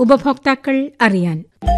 ഉപഭോക്താക്കൾ അറിയാൻ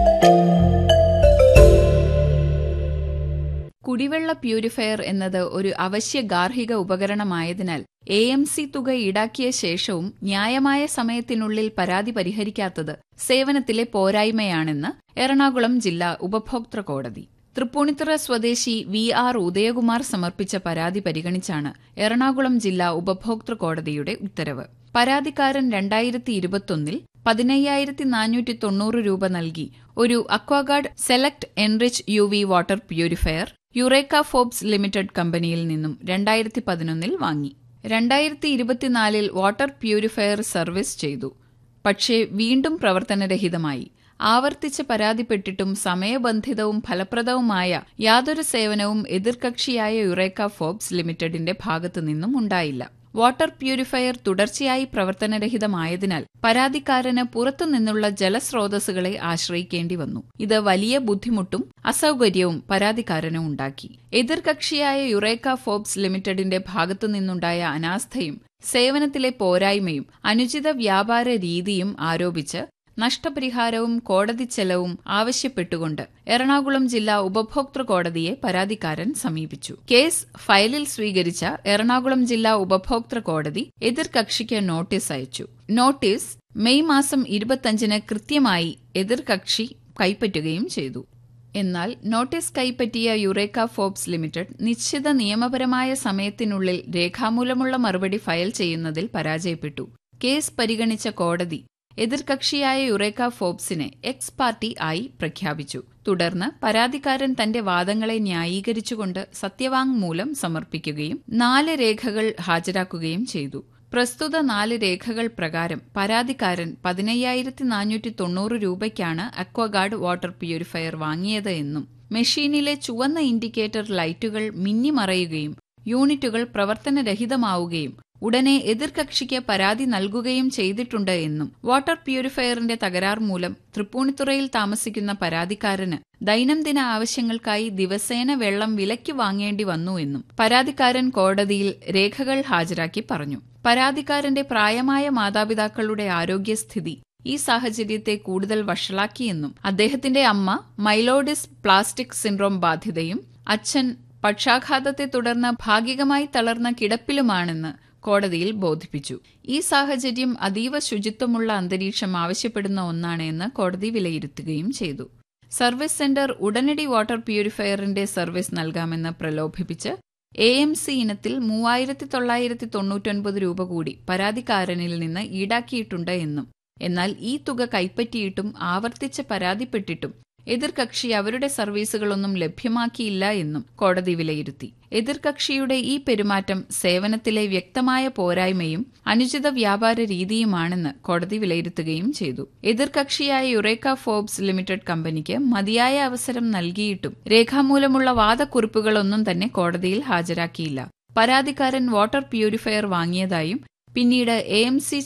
കുടിവെള്ള പ്യൂരിഫയർ എന്നത് ഒരു അവശ്യ ഗാർഹിക ഉപകരണമായതിനാൽ എ എം സി തുക ഈടാക്കിയ ശേഷവും ന്യായമായ സമയത്തിനുള്ളിൽ പരാതി പരിഹരിക്കാത്തത് സേവനത്തിലെ പോരായ്മയാണെന്ന് എറണാകുളം ജില്ലാ ഉപഭോക്തൃ കോടതി തൃപ്പൂണിത്തുറ സ്വദേശി വി ആർ ഉദയകുമാർ സമർപ്പിച്ച പരാതി പരിഗണിച്ചാണ് എറണാകുളം ജില്ലാ ഉപഭോക്തൃ കോടതിയുടെ ഉത്തരവ് പരാതിക്കാരൻ രണ്ടായിരത്തി ഇരുപത്തൊന്നിൽ പതിനയ്യായിരത്തി നാനൂറ്റി തൊണ്ണൂറ് രൂപ നൽകി ഒരു Aquaguard select enrich U V water purifier Eureka Forbes limited കമ്പനിയിൽ നിന്നും രണ്ടായിരത്തി പതിനൊന്നിൽ വാങ്ങി രണ്ടായിരത്തി ഇരുപത്തിനാലിൽ വാട്ടർ പ്യൂരിഫയർ സർവീസ് ചെയ്തു പക്ഷേ വീണ്ടും പ്രവർത്തനരഹിതമായി ആവർത്തിച്ച് പരാതിപ്പെട്ടിട്ടും സമയബന്ധിതവും ഫലപ്രദവുമായ യാതൊരു സേവനവും എതിർകക്ഷിയായ യുറേക്ക ഫോബ്സ് ലിമിറ്റഡിന്റെ ഭാഗത്തുനിന്നും ഉണ്ടായില്ല വാട്ടർ പ്യൂരിഫയർ തുടർച്ചയായി പ്രവർത്തനരഹിതമായതിനാൽ പരാതിക്കാരന് പുറത്തുനിന്നുള്ള ജലസ്രോതസ്സുകളെ ആശ്രയിക്കേണ്ടി വന്നു ഇത് വലിയ ബുദ്ധിമുട്ടും അസൌകര്യവും പരാതിക്കാരന് ഉണ്ടാക്കി എതിർകക്ഷിയായ യുറേക്ക ഫോബ്സ് ലിമിറ്റഡിന്റെ ഭാഗത്തുനിന്നുണ്ടായ അനാസ്ഥയും സേവനത്തിലെ പോരായ്മയും അനുചിത വ്യാപാര രീതിയും ആരോപിച്ച് നഷ്ടപരിഹാരവും കോടതി ചെലവും ആവശ്യപ്പെട്ടുകൊണ്ട് എറണാകുളം ജില്ലാ ഉപഭോക്തൃ കോടതിയെ പരാതിക്കാരൻ സമീപിച്ചു കേസ് ഫയലിൽ സ്വീകരിച്ച എറണാകുളം ജില്ലാ ഉപഭോക്തൃ കോടതി എതിർകക്ഷിക്ക് നോട്ടീസ് അയച്ചു നോട്ടീസ് മെയ് മാസം ഇരുപത്തഞ്ചിന് കൃത്യമായി എതിർകക്ഷി കൈപ്പറ്റുകയും ചെയ്തു എന്നാൽ നോട്ടീസ് കൈപ്പറ്റിയ യുറേക്ക ഫോബ്സ് ലിമിറ്റഡ് നിശ്ചിത നിയമപരമായ സമയത്തിനുള്ളിൽ രേഖാമൂലമുള്ള മറുപടി ഫയൽ ചെയ്യുന്നതിൽ പരാജയപ്പെട്ടു കേസ് പരിഗണിച്ച കോടതി എതിർകക്ഷിയായ യുറേക്ക ഫോബ്സിനെ എക്സ് പാർട്ടി ആയി പ്രഖ്യാപിച്ചു തുടർന്ന് പരാതിക്കാരൻ തന്റെ വാദങ്ങളെ ന്യായീകരിച്ചുകൊണ്ട് സത്യവാങ്മൂലം സമർപ്പിക്കുകയും നാല് രേഖകൾ ഹാജരാക്കുകയും ചെയ്തു പ്രസ്തുത നാല് രേഖകൾ പ്രകാരം പരാതിക്കാരൻ പതിനയ്യായിരത്തി നാനൂറ്റി തൊണ്ണൂറ് രൂപയ്ക്കാണ് അക്വഗാർഡ് വാട്ടർ പ്യൂരിഫയർ വാങ്ങിയത് എന്നും മെഷീനിലെ ചുവന്ന ഇൻഡിക്കേറ്റർ ലൈറ്റുകൾ മിന്നിമറയുകയും യൂണിറ്റുകൾ പ്രവർത്തനരഹിതമാവുകയും ഉടനെ എതിർകക്ഷിക്ക് പരാതി നൽകുകയും ചെയ്തിട്ടുണ്ട് എന്നും വാട്ടർ പ്യൂരിഫയറിന്റെ തകരാർ മൂലം തൃപ്പൂണിത്തുറയിൽ താമസിക്കുന്ന പരാതിക്കാരന് ദൈനംദിന ആവശ്യങ്ങൾക്കായി ദിവസേന വെള്ളം വിലയ്ക്ക് വാങ്ങേണ്ടി വന്നു എന്നും പരാതിക്കാരൻ കോടതിയിൽ രേഖകൾ ഹാജരാക്കി പറഞ്ഞു പരാതിക്കാരന്റെ പ്രായമായ മാതാപിതാക്കളുടെ ആരോഗ്യസ്ഥിതി ഈ സാഹചര്യത്തെ കൂടുതൽ വഷളാക്കിയെന്നും അദ്ദേഹത്തിന്റെ അമ്മ മൈലോഡിസ് പ്ലാസ്റ്റിക് സിൻഡ്രോം ബാധിതയും അച്ഛൻ പക്ഷാഘാതത്തെ തുടർന്ന് ഭാഗികമായി തളർന്ന കിടപ്പിലുമാണെന്ന് കോടതിയിൽ ബോധിപ്പിച്ചു ഈ സാഹചര്യം അതീവ ശുചിത്വമുള്ള അന്തരീക്ഷം ആവശ്യപ്പെടുന്ന ഒന്നാണ് എന്ന് കോടതി വിലയിരുത്തുകയും ചെയ്തു സർവീസ് സെന്റർ ഉടനടി വാട്ടർ പ്യൂരിഫയറിന്റെ സർവീസ് നൽകാമെന്ന് പ്രലോഭിപ്പിച്ച് എ എം സി ഇനത്തിൽ മൂവായിരത്തി തൊള്ളായിരത്തി തൊണ്ണൂറ്റൊൻപത് രൂപ കൂടി പരാതിക്കാരനിൽ നിന്ന് ഈടാക്കിയിട്ടുണ്ട് എന്നും എന്നാൽ ഈ തുക കൈപ്പറ്റിയിട്ടും ആവർത്തിച്ച് പരാതിപ്പെട്ടിട്ടും എതിർകക്ഷി അവരുടെ സർവീസുകളൊന്നും ലഭ്യമാക്കിയില്ല എന്നും കോടതി വിലയിരുത്തി എതിർകക്ഷിയുടെ ഈ പെരുമാറ്റം സേവനത്തിലെ വ്യക്തമായ പോരായ്മയും അനുചിത വ്യാപാര രീതിയുമാണെന്ന് കോടതി വിലയിരുത്തുകയും ചെയ്തു എതിർകക്ഷിയായ യുറേക്ക ഫോബ്സ് ലിമിറ്റഡ് കമ്പനിക്ക് മതിയായ അവസരം നൽകിയിട്ടും രേഖാമൂലമുള്ള വാദക്കുറിപ്പുകളൊന്നും തന്നെ കോടതിയിൽ ഹാജരാക്കിയില്ല പരാതിക്കാരൻ വാട്ടർ പ്യൂരിഫയർ വാങ്ങിയതായും പിന്നീട് എ എം സി